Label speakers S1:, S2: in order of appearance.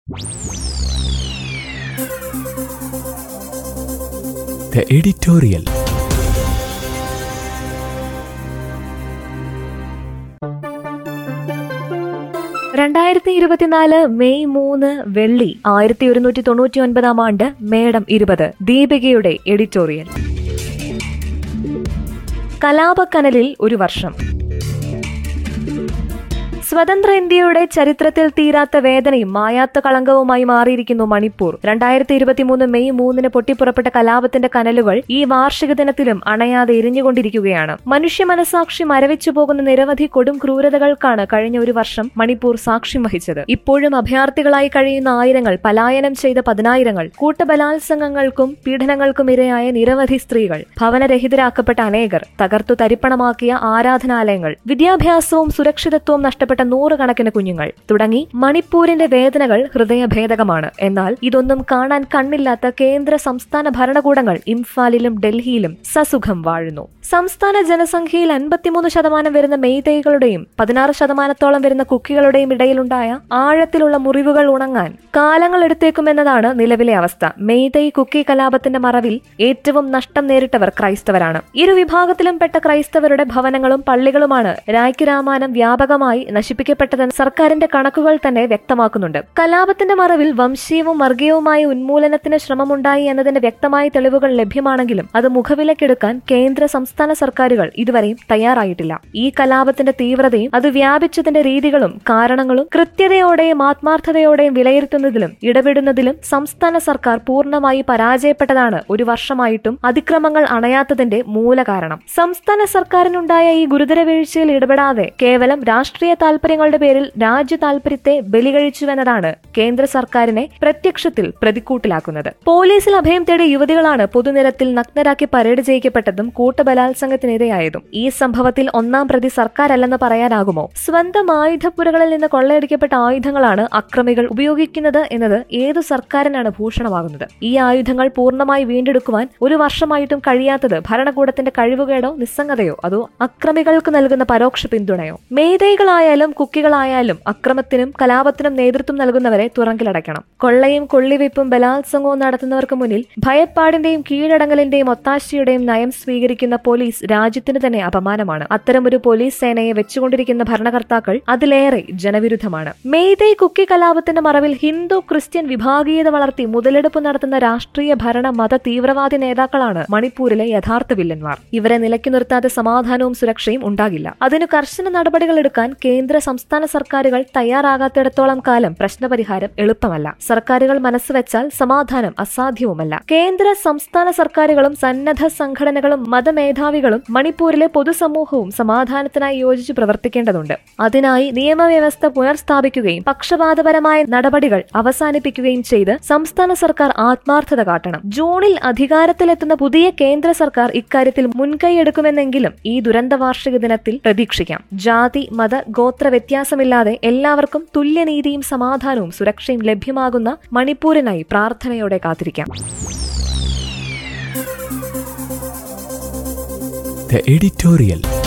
S1: The editorial.
S2: രണ്ടായിരത്തി ഇരുപത്തിനാല് May മൂന്ന് വെള്ളി ആയിരത്തി ഒരുന്നൂറ്റി തൊണ്ണൂറ്റി ഒൻപതാം ആണ്ട് മേടം ഇരുപത് ദീപികയുടെ എഡിറ്റോറിയൽ കലാപക്കനലിൽ ഒരു വർഷം സ്വതന്ത്ര ഇന്ത്യയുടെ ചരിത്രത്തിൽ തീരാത്ത വേദനയും മായാത്ത കളങ്കവുമായി മാറിയിരിക്കുന്നു മണിപ്പൂർ രണ്ടായിരത്തി ഇരുപത്തിമൂന്ന് മെയ് മൂന്നിന് പൊട്ടിപ്പുറപ്പെട്ട കലാപത്തിന്റെ കനലുകൾ ഈ വാർഷിക ദിനത്തിലും അണയാതെ എരിഞ്ഞുകൊണ്ടിരിക്കുകയാണ് മനുഷ്യ മനസാക്ഷി മരവിച്ചു പോകുന്ന നിരവധി കൊടും ക്രൂരതകൾക്കാണ് കഴിഞ്ഞ ഒരു വർഷം മണിപ്പൂർ സാക്ഷ്യം വഹിച്ചത് ഇപ്പോഴും അഭയാർത്ഥികളായി കഴിയുന്ന ആയിരങ്ങൾ പലായനം ചെയ്ത പതിനായിരങ്ങൾ കൂട്ടബലാത്സംഗങ്ങൾക്കും പീഡനങ്ങൾക്കും ഇരയായ നിരവധി സ്ത്രീകൾ ഭവനരഹിതരാക്കപ്പെട്ട അനേകർ തകർത്തു തരിപ്പണമാക്കിയ ആരാധനാലയങ്ങൾ വിദ്യാഭ്യാസവും സുരക്ഷിതത്വവും നഷ്ടപ്പെട്ട നൂറുകണക്കിന് കുഞ്ഞുങ്ങൾ തുടങ്ങി മണിപ്പൂരിന്റെ വേദനകൾ ഹൃദയഭേദകമാണ് എന്നാൽ ഇതൊന്നും കാണാൻ കണ്ണില്ലാത്ത കേന്ദ്ര സംസ്ഥാന ഭരണകൂടങ്ങൾ ഇംഫാലിലും ഡൽഹിയിലും സസുഖം വാഴുന്നു സംസ്ഥാന ജനസംഖ്യയിൽ അൻപത്തിമൂന്ന് ശതമാനം വരുന്ന മെയ്തൈകളുടെയും പതിനാറ് ശതമാനത്തോളം വരുന്ന കുക്കികളുടെയും ഇടയിലുണ്ടായ ആഴത്തിലുള്ള മുറിവുകൾ ഉണങ്ങാൻ കാലങ്ങൾ എടുത്തേക്കുമെന്നതാണ് നിലവിലെ അവസ്ഥ മെയ്തൈ കുക്കി കലാപത്തിന്റെ മറവിൽ ഏറ്റവും നഷ്ടം നേരിട്ടവർ ക്രൈസ്തവരാണ് ഇരു വിഭാഗത്തിലും പെട്ട ക്രൈസ്തവരുടെ ഭവനങ്ങളും പള്ളികളുമാണ് രായ്ക്ക് രാമായണം വ്യാപകമായി നശിപ്പിക്കപ്പെട്ടതെന്ന് സർക്കാരിന്റെ കണക്കുകൾ തന്നെ വ്യക്തമാക്കുന്നുണ്ട് കലാപത്തിന്റെ മറവിൽ വംശീയവും വർഗീയവുമായ ഉന്മൂലനത്തിന് ശ്രമമുണ്ടായി എന്നതിന്റെ വ്യക്തമായ തെളിവുകൾ ലഭ്യമാണെങ്കിലും അത് മുഖവിലക്കെടുക്കാൻ കേന്ദ്ര സംസ്ഥാന സർക്കാരുകൾ ഇതുവരെയും തയ്യാറായിട്ടില്ല ഈ കലാപത്തിന്റെ തീവ്രതയും അത് വ്യാപിച്ചതിന്റെ രീതികളും കാരണങ്ങളും കൃത്യതയോടെയും ആത്മാർത്ഥതയോടെയും വിലയിരുത്തുന്നതിലും ഇടപെടുന്നതിലും സംസ്ഥാന സർക്കാർ പൂർണ്ണമായി പരാജയപ്പെട്ടതാണ് ഒരു വർഷമായിട്ടും അതിക്രമങ്ങൾ അണയാത്തതിന്റെ മൂലകാരണം സംസ്ഥാന സർക്കാരിനുണ്ടായ ഈ ഗുരുതര വീഴ്ചയിൽ ഇടപെടാതെ കേവലം രാഷ്ട്രീയ താൽപര്യങ്ങളുടെ പേരിൽ രാജ്യ താൽപര്യത്തെ ബലികഴിച്ചുവെന്നതാണ് കേന്ദ്ര സർക്കാരിനെ പ്രത്യക്ഷത്തിൽ പ്രതിക്കൂട്ടിലാക്കുന്നത് പോലീസിൽ അഭയം തേടിയ യുവതികളാണ് പൊതുനിരത്തിൽ നഗ്നരാക്കി പരേഡ് ചെയ്യിക്കപ്പെട്ടതും കൂട്ടബലാത്സംഗത്തിനിരയായതും ഈ സംഭവത്തിൽ ഒന്നാം പ്രതി സർക്കാരല്ലെന്ന് പറയാനാകുമോ സ്വന്തം ആയുധപ്പുരകളിൽ നിന്ന് കൊള്ളയടിക്കപ്പെട്ട ആയുധങ്ങളാണ് അക്രമികൾ ഉപയോഗിക്കുന്നത് എന്നത് ഏതു സർക്കാരിനാണ് ഭൂഷണമാകുന്നത് ഈ ആയുധങ്ങൾ പൂർണ്ണമായി വീണ്ടെടുക്കുവാൻ ഒരു വർഷമായിട്ടും കഴിയാത്തത് ഭരണകൂടത്തിന്റെ കഴിവുകേടോ നിസ്സംഗതയോ അതോ അക്രമികൾക്ക് നൽകുന്ന പരോക്ഷ പിന്തുണയോ മേധൈകളായാലും കുക്കികളായാലും അക്രമത്തിനും കലാപത്തിനും നേതൃത്വം നൽകുന്നവരെ തുറങ്കിലടയ്ക്കണം കൊള്ളയും കൊള്ളിവയ്പും ബലാത്സംഗവും നടത്തുന്നവർക്ക് മുന്നിൽ ഭയപ്പാടിന്റെയും കീഴടങ്ങലിന്റെയും ഒത്താശയുടെയും നയം സ്വീകരിക്കുന്ന പോലീസ് രാജ്യത്തിന് തന്നെ അപമാനമാണ് അത്തരമൊരു പോലീസ് സേനയെ വെച്ചുകൊണ്ടിരിക്കുന്ന ഭരണകർത്താക്കൾ അതിലേറെ ജനവിരുദ്ധമാണ് മെയ്തൈ കുക്കി കലാപത്തിന്റെ മറവിൽ ഹിന്ദു ക്രിസ്ത്യൻ വിഭാഗീയത വളർത്തി മുതലെടുപ്പ് നടത്തുന്ന രാഷ്ട്രീയ ഭരണ മത തീവ്രവാദി നേതാക്കളാണ് മണിപ്പൂരിലെ യഥാർത്ഥ വില്ലന്മാർ ഇവരെ നിലയ്ക്കു നിർത്താതെ സമാധാനവും സുരക്ഷയും ഉണ്ടാകില്ല അതിനു കർശന നടപടികൾ എടുക്കാൻ കേന്ദ്ര സംസ്ഥാന സർക്കാരുകൾ തയ്യാറാകാത്തിടത്തോളം കാലം പ്രശ്നപരിഹാരം എളുപ്പമല്ല സർക്കാരുകൾ മനസ്സുവെച്ചാൽ സമാധാനം അസാധ്യവുമല്ല കേന്ദ്ര സംസ്ഥാന സർക്കാരുകളും സന്നദ്ധ സംഘടനകളും മതമേധാവികളും മണിപ്പൂരിലെ പൊതുസമൂഹവും സമാധാനത്തിനായി യോജിച്ച് പ്രവർത്തിക്കേണ്ടതുണ്ട് അതിനായി നിയമവ്യവസ്ഥ പുനർസ്ഥാപിക്കുകയും പക്ഷപാതപരമായ നടപടികൾ അവസാനിപ്പിക്കുകയും ചെയ്ത് സംസ്ഥാന സർക്കാർ ആത്മാർത്ഥത കാട്ടണം ജൂണിൽ അധികാരത്തിലെത്തുന്ന പുതിയ കേന്ദ്ര സർക്കാർ ഇക്കാര്യത്തിൽ മുൻകൈയെടുക്കുമെന്നെങ്കിലും ഈ ദുരന്ത വാർഷിക ദിനത്തിൽ പ്രതീക്ഷിക്കാം ജാതി മത ഗോത്ര വ്യത്യാസമില്ലാതെ എല്ലാവർക്കും തുല്യനീതിയും സമാധാനവും സുരക്ഷയും ലഭ്യമാകുന്ന മണിപ്പൂരിനായി പ്രാർത്ഥനയോടെ കാത്തിരിക്കാം
S1: The editorial.